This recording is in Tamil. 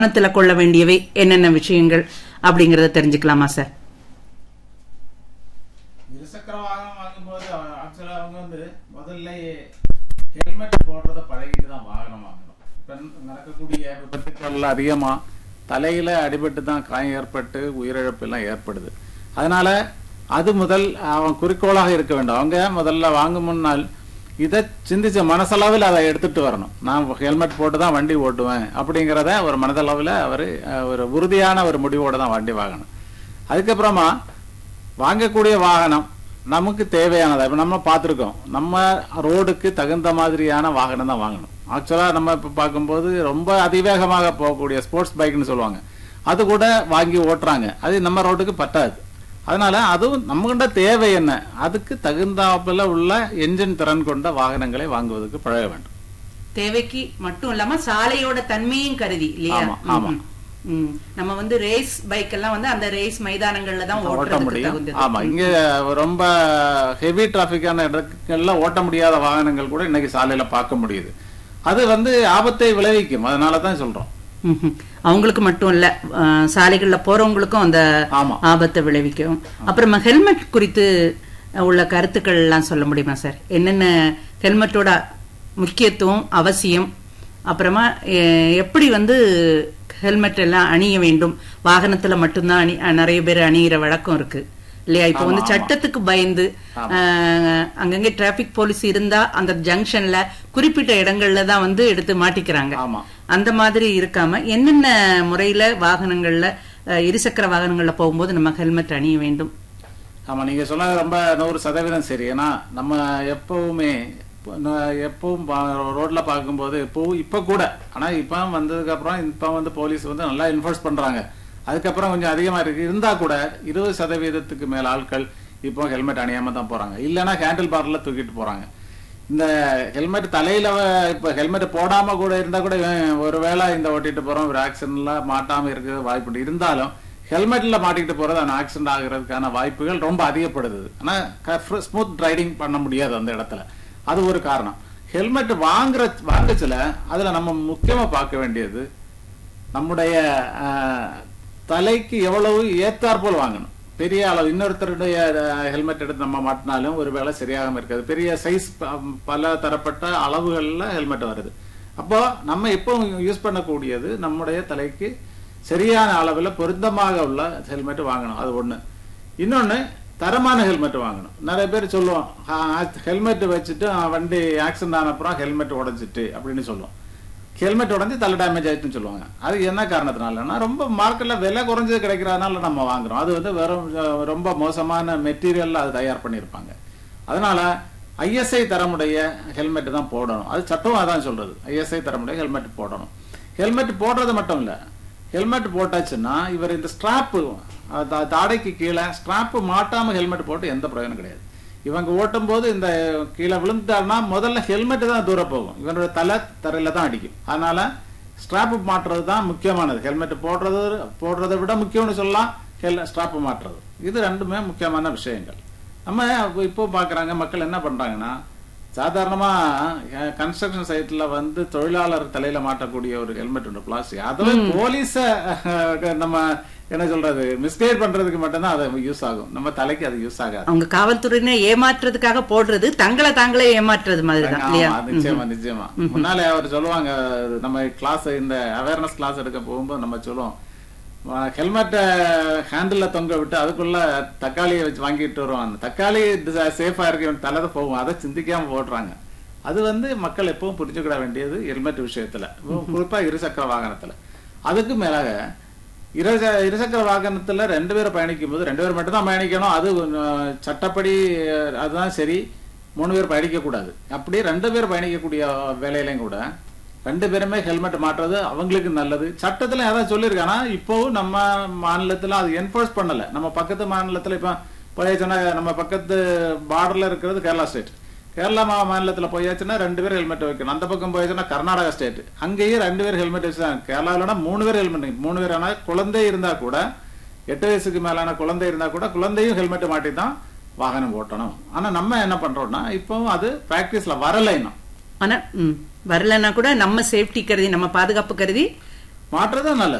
கவனத்துல கொள்ள வேண்டியவை என்னென்ன விஷயங்கள் அப்படிங்கறத தெரிஞ்சுக்கலாமா சார் இருசக்கர வாகனம் வாங்கும்போது ஆக்சுவலா அவங்க வந்து முதல்ல ஹெல்மெட் போடுறத பழகிட்டு தான் வாகனம் வாங்கணும் இப்ப நடக்கக்கூடிய விபத்துக்கள் அதிகமா தலையில அடிபட்டு தான் காயம் ஏற்பட்டு உயிரிழப்பு எல்லாம் ஏற்படுது அதனால அது முதல் அவன் குறிக்கோளாக இருக்க வேண்டும் அவங்க முதல்ல வாங்கும் முன்னால் இதை சிந்திச்ச மனசளவில் அதை எடுத்துட்டு வரணும் நான் ஹெல்மெட் போட்டு தான் வண்டி ஓட்டுவேன் அப்படிங்கிறத ஒரு மனதளவில் அவர் ஒரு உறுதியான ஒரு முடிவோட தான் வண்டி வாங்கணும் அதுக்கப்புறமா வாங்கக்கூடிய வாகனம் நமக்கு தேவையானது இப்போ நம்ம பார்த்துருக்கோம் நம்ம ரோடுக்கு தகுந்த மாதிரியான வாகனம் தான் வாங்கணும் ஆக்சுவலாக நம்ம இப்போ பார்க்கும்போது ரொம்ப அதிவேகமாக போகக்கூடிய ஸ்போர்ட்ஸ் பைக்னு சொல்லுவாங்க அது கூட வாங்கி ஓட்டுறாங்க அது நம்ம ரோட்டுக்கு பத்தாது அதனால அதுவும் நம்மகிட்ட தேவை என்ன அதுக்கு தகுந்தாப்புல உள்ள என்ஜின் திறன் கொண்ட வாகனங்களை வாங்குவதற்கு பழக வேண்டும் தேவைக்கு மட்டும் இல்லாம சாலையோட தன்மையும் கருதி இல்லையா ஆமா, ஆமா. ம், ம். நம்ம வந்து ரேஸ் பைக் எல்லாம் வந்து அந்த ரேஸ் மைதானங்கள்ல தான் ஓட்ட ஓட்டுறதுக்கு முடியும் தகுந்தது ஆமா இங்க ரொம்ப ஹெவி டிராபிக்கான இடங்கள்ல ஓட்ட முடியாத வாகனங்கள் கூட இன்னைக்கு சாலையில பார்க்க முடியுது அது வந்து ஆபத்தை விளைவிக்கும் அதனால தான் சொல்றோம் ம்ஹும். அவங்களுக்கு மட்டும் இல்ல அஹ், சாலைகள்ல போறவங்களுக்கும் அந்த ஆமா ஆபத்தை விளைவிக்கும் அப்புறமா ஹெல்மெட் குறித்து உள்ள கருத்துக்கள் எல்லாம் சொல்ல முடியுமா சார் என்னென்ன ஹெல்மெட்டோட முக்கியத்துவம் அவசியம் அப்புறமா எ- எப்படி வந்து ஹெல்மெட் எல்லாம் அணிய வேண்டும் வாகனத்துல மட்டும்தான் அணி அஹ், நிறைய பேர் அணியிற வழக்கம் இருக்கு இல்லையா இப்ப வந்து ஆமா, ஆமா. சட்டத்துக்கு பயந்து அஹ், அங்கங்க டிராபிக் போலீஸ் இருந்தா அந்த ஜங்ஷன்ல குறிப்பிட்ட இடங்கள்ல தான் வந்து எடுத்து மாட்டிக்கிறாங்க ஆமா அந்த மாதிரி இருக்காம என்னென்ன முறையில வாகனங்கள்ல அஹ், இருசக்கர வாகனங்கள்ல போகும்போது நம்ம ஹெல்மெட் அணிய வேண்டும் ஆமா நீங்க சொன்னது ரொம்ப நூறு சதவீதம் சரி ஏன்னா நம்ம எப்பவுமே இப்ப நான் எப்பவும் பா- ரோட்ல பார்க்கும்போது இப்போ இப்ப கூட ஆனா இப்ப வந்ததுக்கு அப்புறம் இப்ப வந்து போலீஸ் வந்து நல்லா என்ஃபோர்ஸ் பண்றாங்க அதுக்கப்புறம் கொஞ்சம் அதிகமா இருக்கு இருந்தா கூட இருபது சதவீதத்துக்கு மேல ஆட்கள் இப்போ ஹெல்மெட் அணியாம தான் போறாங்க இல்லைன்னா ஹேண்டில் பார்ல தூக்கிட்டு போறாங்க இந்த ஹெல்மெட் தலையில வ- இப்ப ஹெல்மெட் போடாம கூட இருந்தா கூட இவன் ஒருவேளை இந்த ஓட்டிட்டு போறோம் ஒரு ஆக்சிடென்ட்ல மாட்டாம இருக்கிறது வாய்ப்பு உண்டு. இருந்தாலும் ஹெல்மெட்ல மாட்டிக்கிட்டு போறது அந்த ஆக்சிடென்ட் ஆகுறதுக்கான வாய்ப்புகள் ரொம்ப அதிகப்படுது ஆனா ஸ்மூத் ரைடிங் பண்ண முடியாது அந்த இடத்துல அது ஒரு காரணம் ஹெல்மெட் வாங்குற வாங்கச்சுல அதுல நம்ம முக்கியமா பார்க்க வேண்டியது நம்முடைய ஆஹ், தலைக்கு எவ்வளவு ஏத்தாற்போல் வாங்கணும் பெரிய அளவு இன்னொருத்தருடைய ஹெல்மெட் எடுத்து நம்ம மாட்டினாலும் ஒருவேளை சரியாகாம இருக்காது பெரிய சைஸ் பல தரப்பட்ட அளவுகள்ல ஹெல்மெட் வருது அப்போ நம்ம இப்போ யூஸ் பண்ணக்கூடியது நம்முடைய தலைக்கு சரியான அளவில் பொருத்தமாக உள்ள ஹெல்மெட் வாங்கணும் அது ஒண்ணு இன்னொன்னு தரமான ஹெல்மெட் வாங்கணும் நிறைய பேர் சொல்லுவோம் ஹெல்மெட் வச்சுட்டு ஆ, வண்டி ஆக்சிடென்ட் ஆன அப்புறம் ஹெல்மெட் உடைச்சிட்டு அப்படின்னு சொல்லுவோம் ஹெல்மெட் உடஞ்சி தலை டேமேஜ் ஆயிடுச்சுன்னு சொல்லுவாங்க அது என்ன காரணத்தினாலன்னா ரொம்ப மார்க்கெட்ல விலை குறைஞ்சது கிடைக்கிறதுனால நம்ம வாங்குறோம் அது வந்து வெறும் அஹ், ரொம்ப மோசமான மெட்டீரியல்ல அது தயார் பண்ணியிருப்பாங்க அதனால ஐஎஸ்ஐ தரமுடைய ஹெல்மெட் தான் போடணும் அது சட்டம் அதான் சொல்றது ஐஎஸ்ஐ தரமுடைய ஹெல்மெட் போடணும் ஹெல்மெட் போடுறது மட்டும் இல்ல ஹெல்மெட் போட்டாச்சுன்னா இவர் இந்த ஸ்ட்ராப்பு தாடைக்கு கீழே ஸ்ட்ராப்பு மாட்டாம ஹெல்மெட் போட்டு எந்த பிரயோஜனம் கிடையாது இவங்க ஓட்டும் போது இந்த கீழே விழுந்துட்டாருன்னா முதல்ல ஹெல்மெட் தான் தூரம் போகும் இவனோட தலை தரையில தான் அடிக்கும் அதனால ஸ்ட்ராப்பு மாட்டுறது தான் முக்கியமானது ஹெல்மெட் போடுறது போடுறதை விட முக்கியம்னு சொல்லலாம் ஹெல் ஸ்ட்ராப்பு மாட்டுறது இது ரெண்டுமே முக்கியமான விஷயங்கள் நம்ம இப்போ- இப்போ பாக்குறாங்க மக்கள் என்ன பண்றாங்கன்னா சாதாரணமா கன்ஸ்ட்ரக்ஷன் சைட்ல வந்து தொழிலாளர் தலையில மாட்டக்கூடிய ஒரு ஹெல்மெட் உண்டு பிளாஸ்டிக் அதுவே போலீஸ அஹ், நம்ம என்ன சொல்றது மிஸ்கைட் பண்றதுக்கு மட்டும்தான் அது யூஸ் ஆகும் நம்ம தலைக்கு அது யூஸ் ஆகாது அவங்க காவல்துறையினை ஏமாற்றுறதுக்காக போடுறது தங்களை தாங்களே ஏமாற்றுறது மாதிரி தான் இல்லையா ஆமா, நிச்சயமா நிச்சயமா முன்னாலே அவர் சொல்லுவாங்க நம்ம கிளாஸ் இந்த அவேர்னஸ் கிளாஸ் எடுக்க போகும்போது நம்ம சொல்லுவோம் ஹெல்மெட்ட ஹேண்டில்ல தொங்க விட்டு அதுக்குள்ள தக்காளியை வச்சு வாங்கிட்டு வருவோம் அந்த தக்காளி சேஃபா இருக்கு இவன் தலை தான் போகும் அதை சிந்திக்காம போடுறாங்க அது வந்து மக்கள் எப்பவும் புரிஞ்சுக்கிட வேண்டியது ஹெல்மெட் விஷயத்துல குறிப்பா இருசக்கர வாகனத்துல அதுக்கு மேலாக இருச இருசக்கர வாகனத்துல ரெண்டு பேரும் பயணிக்கும் போது ரெண்டு பேர் மட்டும் தான் பயணிக்கணும் அது அஹ், சட்டப்படி அஹ், அதுதான் சரி மூணு பேர் பயணிக்க கூடாது அப்படியே ரெண்டு பேர் பயணிக்கக்கூடிய வேலையிலையும் கூட ரெண்டு பேருமே ஹெல்மெட் மாட்டுறது அவங்களுக்கு நல்லது சட்டத்துல ஏதாவது சொல்லியிருக்கானா இப்போவும் நம்ம மாநிலத்துல அது என்ஃபோர்ஸ் பண்ணல நம்ம பக்கத்து மாநிலத்துல இப்ப போயாச்சுன்னா நம்ம பக்கத்து பார்டர்ல இருக்கிறது கேரளா ஸ்டேட் கேரளா மா- மாநிலத்துல போயாச்சுன்னா ரெண்டு பேர் ஹெல்மெட் வைக்கணும் அந்த பக்கம் போயாச்சுன்னா கர்நாடகா ஸ்டேட் அங்கேயும் ரெண்டு பேர் ஹெல்மெட் வச்சுதான் கேரளாவிலனா மூணு பேர் ஹெல்மெட் மூணு பேர் ஆனா குழந்தை இருந்தா கூட எட்டு வயசுக்கு மேலான குழந்தை இருந்தா கூட குழந்தையும் ஹெல்மெட் மாட்டி தான் வாகனம் ஓட்டணும் ஆனா நம்ம என்ன பண்றோம்னா இப்பவும் அது பிராக்டிஸ்ல வரல இன்னும் ஆனா ம், வரலைன்னா கூட நம்ம சேஃப்டி கருதி நம்ம பாதுகாப்பு கருதி மாற்றுறது நல்லது